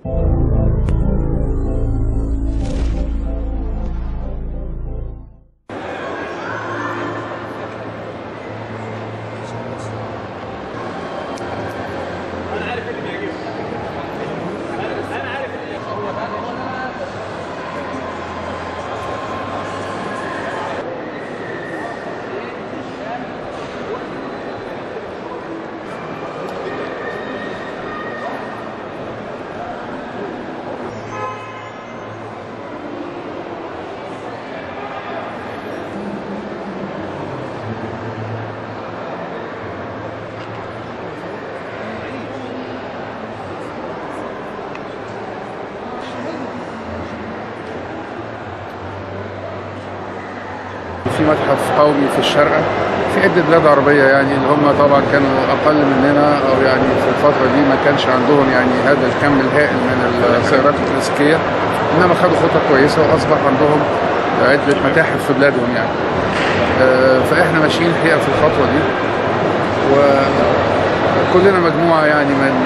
في متحف قومي في الشارقة في عدة بلاد عربية يعني اللي هم طبعا كانوا أقل مننا أو يعني في الفترة دي ما كانش عندهم يعني هذا الكم الهائل من السيارات الكلاسيكية إنما خدوا خطوة كويسة وأصبح عندهم عدة متاحف في بلادهم يعني آه، فإحنا ماشيين الحقيقة في الخطوة دي وكلنا مجموعة يعني من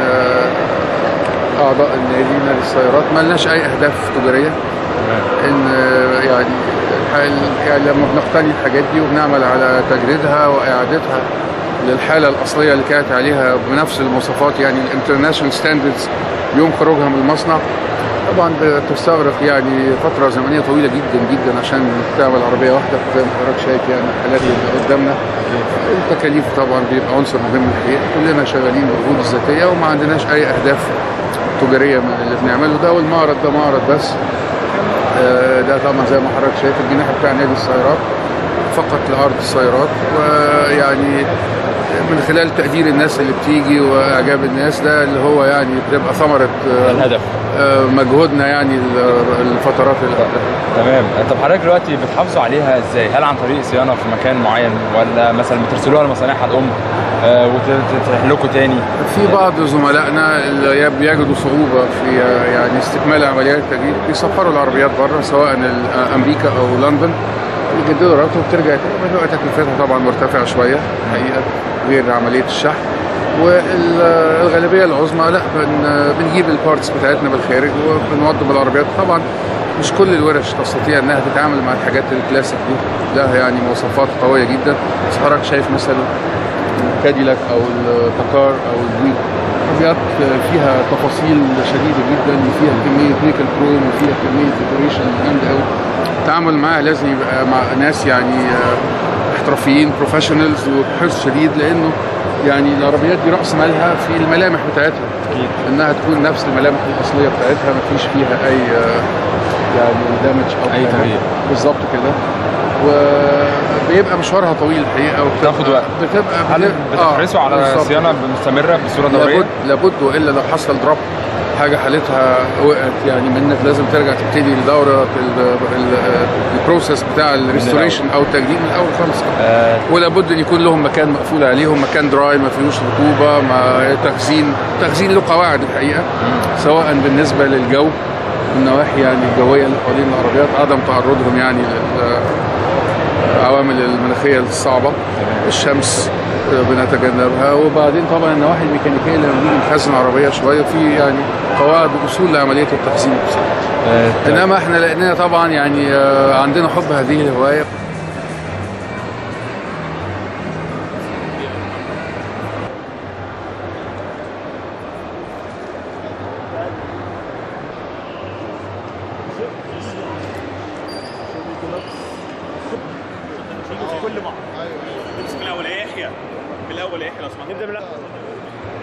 آه، أعضاء النادي نادي السيارات ما لناش أي أهداف تجارية ان يعني الح- يعني لما بنقتني الحاجات دي وبنعمل على تجريدها واعادتها للحاله الاصليه اللي كانت عليها بنفس المواصفات يعني الانترناشونال ستاندردز يوم خروجها من المصنع طبعا بتستغرق يعني فتره زمنيه طويله جدا جدا عشان تعمل عربيه واحده زي ما حضرتك شايف يعني الحالات اللي قدامنا التكاليف طبعا بيبقى عنصر مهم الحقيقه كلنا شغالين بالجهود الذاتيه وما عندناش اي اهداف تجاريه من اللي بنعمله ده والمعرض ده معرض بس آه، ده طبعا زي ما حضرتك شايف الجناح بتاع نادي السيارات فقط لعرض السيارات ويعني من خلال تقدير الناس اللي بتيجي واعجاب الناس ده اللي هو يعني بتبقى ثمره آه، الهدف آه، مجهودنا يعني ال- الفترات اللي قبلها تمام طب حضرتك دلوقتي بتحافظوا عليها ازاي؟ هل عن طريق صيانه في مكان معين ولا مثلا بترسلوها لمصانعها الام آه وتروح لكم تاني؟ في بعض زملائنا اللي بيجدوا صعوبة في يعني استكمال عمليات التجديد بيسفروا العربيات بره سواء ال- أمريكا أو لندن يجددوا عربياتهم وبترجع تاني بتبقى تكلفتها طبعا مرتفعة شوية الحقيقة غير عملية الشحن والغالبية العظمى لا بن بنجيب البارتس بتاعتنا بالخارج وبنوضب العربيات طبعا مش كل الورش تستطيع انها تتعامل مع الحاجات الكلاسيك دي لها يعني مواصفات قوية جدا بس حضرتك شايف مثلا الكاديلاك او التكار او البويك عربيات فيها تفاصيل شديده جدا وفيها كميه نيكل كروم وفيها كميه ديكوريشن جامده قوي التعامل معاها لازم يبقى مع ناس يعني آه، احترافيين بروفيشنالز وبحرص شديد لانه يعني العربيات دي راس مالها في الملامح بتاعتها اكيد انها تكون نفس الملامح الاصليه بتاعتها ما فيش فيها اي آه، يعني دامج او أي حاجة. تغيير. بالظبط كده وبيبقى مشوارها طويل الحقيقه وبتبقى- بتاخد وقت. بتبقى هل بت- آه، بتحرصوا على بالظبط. صيانه مستمره بصوره دوريه؟ لابد لابد والا لو حصل دروب حاجه حالتها وقعت يعني منك لازم ترجع تبتدي الدوره ال- ال- البروسيس بتاع الريستوريشن او التجديد من الاول خالص آه ولابد ان يكون لهم مكان مقفول عليهم مكان دراي ما فيهوش رطوبه ما تخزين تخزين له قواعد الحقيقه سواء بالنسبه للجو النواحي يعني الجويه اللي حوالين العربيات عدم تعرضهم يعني للعوامل المناخيه الصعبه الشمس بنتجنبها وبعدين طبعا النواحي الميكانيكيه لما بنيجي نخزن عربيه شويه في يعني قواعد واصول لعمليه التخزين نفسها آه، انما احنا لاننا طبعا يعني آه، عندنا حب هذه الهوايه كل بعض امسك من الاول يا يحيى من الاول يا يحيى لو سمحت نبدا من الاول